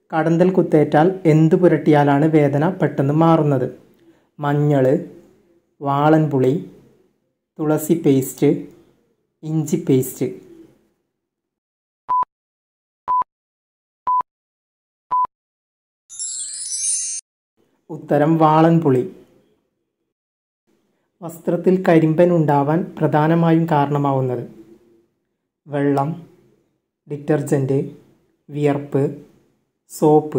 കടന്തൽ കുത്തേറ്റാൽ എന്തു പുരട്ടിയാലാണ് വേദന പെട്ടെന്ന് മാറുന്നത് മഞ്ഞൾ വാളൻപുളി തുളസി പേസ്റ്റ് ഇഞ്ചി പേസ്റ്റ് ഉത്തരം വാളൻപുളി വസ്ത്രത്തിൽ കരിമ്പൻ ഉണ്ടാവാൻ പ്രധാനമായും കാരണമാവുന്നത് വെള്ളം ഡിറ്റർജൻറ്റ് വിയർപ്പ് സോപ്പ്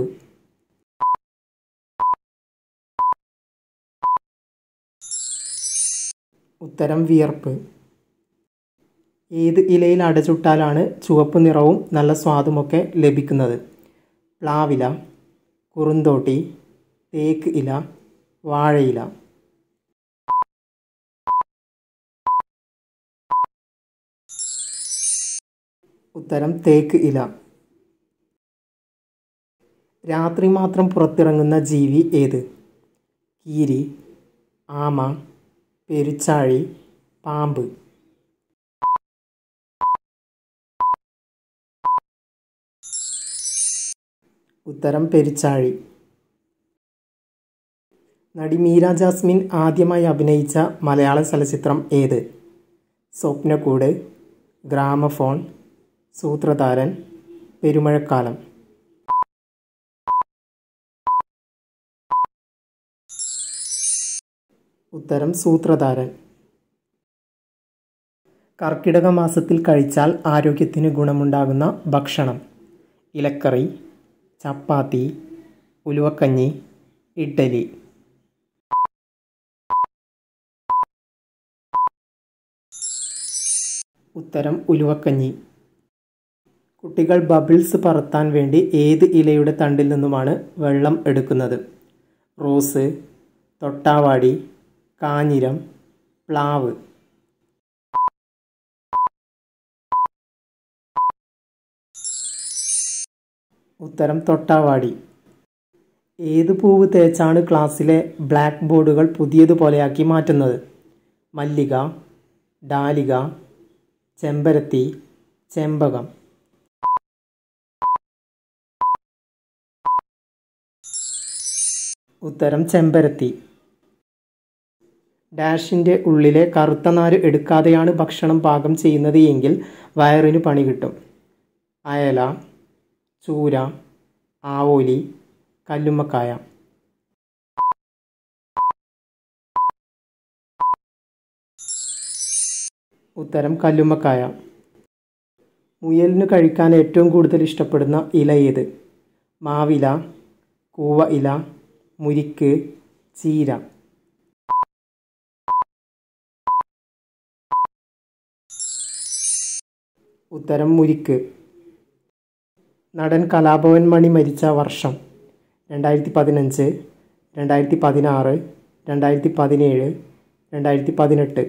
ഉത്തരം വിയർപ്പ് ഏത് ഇലയിൽ അടച്ചുട്ടാലാണ് ചുവപ്പ് നിറവും നല്ല സ്വാദുമൊക്കെ ലഭിക്കുന്നത് പ്ലാവില കുറുന്തോട്ടി തേക്ക് ഇല വാഴയില ഉത്തരം തേക്ക് ഇല രാത്രി മാത്രം പുറത്തിറങ്ങുന്ന ജീവി ഏത് കീരി ആമ പെരുച്ചാഴി പാമ്പ് ഉത്തരം പെരുച്ചാഴി നടി മീര ജാസ്മിൻ ആദ്യമായി അഭിനയിച്ച മലയാള ചലച്ചിത്രം ഏത് സ്വപ്നക്കൂട് ഗ്രാമഫോൺ സൂത്രധാരൻ പെരുമഴക്കാലം ഉത്തരം സൂത്രധാരൻ കർക്കിടക മാസത്തിൽ കഴിച്ചാൽ ആരോഗ്യത്തിന് ഗുണമുണ്ടാകുന്ന ഭക്ഷണം ഇലക്കറി ചപ്പാത്തി ഉലുവക്കഞ്ഞി ഇഡ്ഡലി ഉത്തരം ഉലുവക്കഞ്ഞി കുട്ടികൾ ബബിൾസ് പറത്താൻ വേണ്ടി ഏത് ഇലയുടെ തണ്ടിൽ നിന്നുമാണ് വെള്ളം എടുക്കുന്നത് റോസ് തൊട്ടാവാടി കാഞ്ഞിരം പ്ലാവ് ഉത്തരം തൊട്ടാവാടി ഏത് പൂവ് തേച്ചാണ് ക്ലാസ്സിലെ ബ്ലാക്ക് ബോർഡുകൾ പുതിയതുപോലെയാക്കി മാറ്റുന്നത് മല്ലിക ഡാലിക ചെമ്പരത്തി ചെമ്പകം ഉത്തരം ചെമ്പരത്തി ഡാഷിൻ്റെ ഉള്ളിലെ കറുത്ത നാര് എടുക്കാതെയാണ് ഭക്ഷണം പാകം ചെയ്യുന്നത് എങ്കിൽ വയറിന് പണി കിട്ടും അയല ചൂര ആവോലി കല്ലുമ്മക്കായ ഉത്തരം കല്ലുമ്മക്കായ മുയലിന് കഴിക്കാൻ ഏറ്റവും കൂടുതൽ ഇഷ്ടപ്പെടുന്ന ഇല ഏത് മാവില കൂവ ഇല മുരിക്ക് ചീര ഉത്തരം മുരിക്ക് നടൻ കലാഭവൻ മണി മരിച്ച വർഷം രണ്ടായിരത്തി പതിനഞ്ച് രണ്ടായിരത്തി പതിനാറ് രണ്ടായിരത്തി പതിനേഴ് രണ്ടായിരത്തി പതിനെട്ട്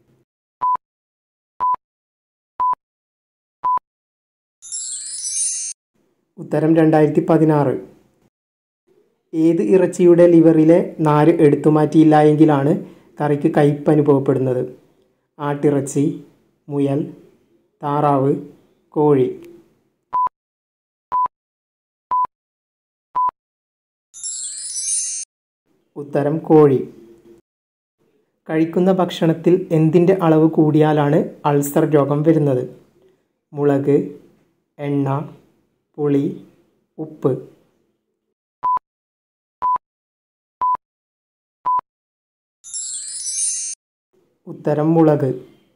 ഉത്തരം രണ്ടായിരത്തി പതിനാറ് ഏത് ഇറച്ചിയുടെ ലിവറിലെ നാര് എടുത്തുമാറ്റിയില്ല എങ്കിലാണ് കറിക്ക് കയ്പ് അനുഭവപ്പെടുന്നത് ആട്ടിറച്ചി മുയൽ താറാവ് കോഴി ഉത്തരം കോഴി കഴിക്കുന്ന ഭക്ഷണത്തിൽ എന്തിൻ്റെ അളവ് കൂടിയാലാണ് അൾസർ രോഗം വരുന്നത് മുളക് എണ്ണ പുളി ഉപ്പ് ഉത്തരം മുളക്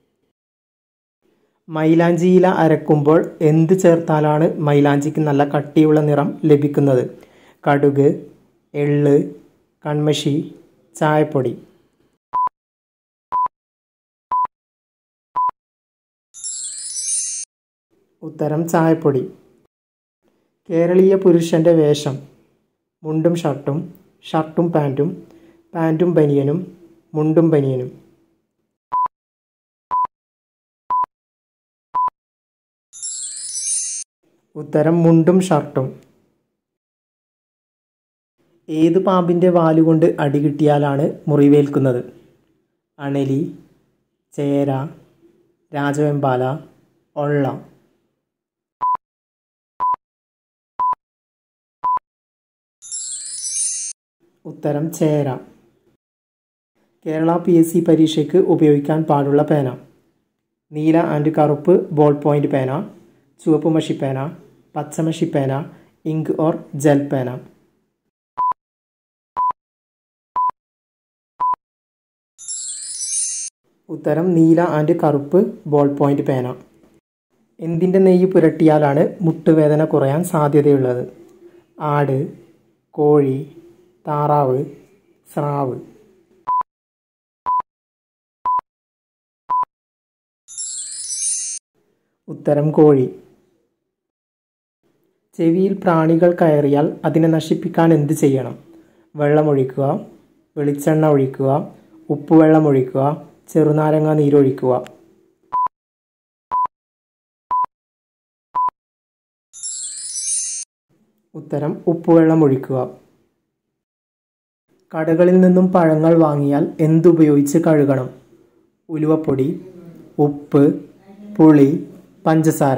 മൈലാഞ്ചിയില അരക്കുമ്പോൾ എന്ത് ചേർത്താലാണ് മൈലാഞ്ചിക്ക് നല്ല കട്ടിയുള്ള നിറം ലഭിക്കുന്നത് കടുക് എള്ള് കൺമഷി ചായപ്പൊടി ഉത്തരം ചായപ്പൊടി കേരളീയ പുരുഷൻ്റെ വേഷം മുണ്ടും ഷർട്ടും ഷർട്ടും പാൻറ്റും പാൻറ്റും ബനിയനും മുണ്ടും ബനിയനും ഉത്തരം മുണ്ടും ഷർട്ടും ഏത് പാമ്പിൻ്റെ വാലുകൊണ്ട് അടി കിട്ടിയാലാണ് മുറിവേൽക്കുന്നത് അണലി ചേര രാജവെമ്പാല ഒള്ള ഉത്തരം ചേര കേരള പി എസ് സി പരീക്ഷയ്ക്ക് ഉപയോഗിക്കാൻ പാടുള്ള പേന നീല ആൻഡ് കറുപ്പ് ബോൾ പോയിന്റ് പേന ചുവപ്പ് മഷി പേന പച്ചമഷി പേന ഇങ്ക് ഓർ ജെൽ പേന ഉത്തരം നീല ആൻഡ് കറുപ്പ് ബോൾ പോയിന്റ് പേന എന്തിൻ്റെ നെയ്യ് പുരട്ടിയാലാണ് മുട്ടുവേദന കുറയാൻ സാധ്യതയുള്ളത് ആട് കോഴി താറാവ് സ്രാവ് ഉത്തരം കോഴി ചെവിയിൽ പ്രാണികൾ കയറിയാൽ അതിനെ നശിപ്പിക്കാൻ എന്ത് ചെയ്യണം വെള്ളമൊഴിക്കുക വെളിച്ചെണ്ണ ഒഴിക്കുക ഉപ്പുവെള്ളം ഒഴിക്കുക ചെറുനാരങ്ങ നീരൊഴിക്കുക ഉത്തരം ഉപ്പുവെള്ളം ഒഴിക്കുക കടകളിൽ നിന്നും പഴങ്ങൾ വാങ്ങിയാൽ എന്തുപയോഗിച്ച് കഴുകണം ഉലുവപ്പൊടി ഉപ്പ് പുളി പഞ്ചസാര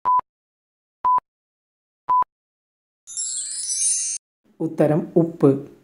ഉത്തരം ഉപ്പ്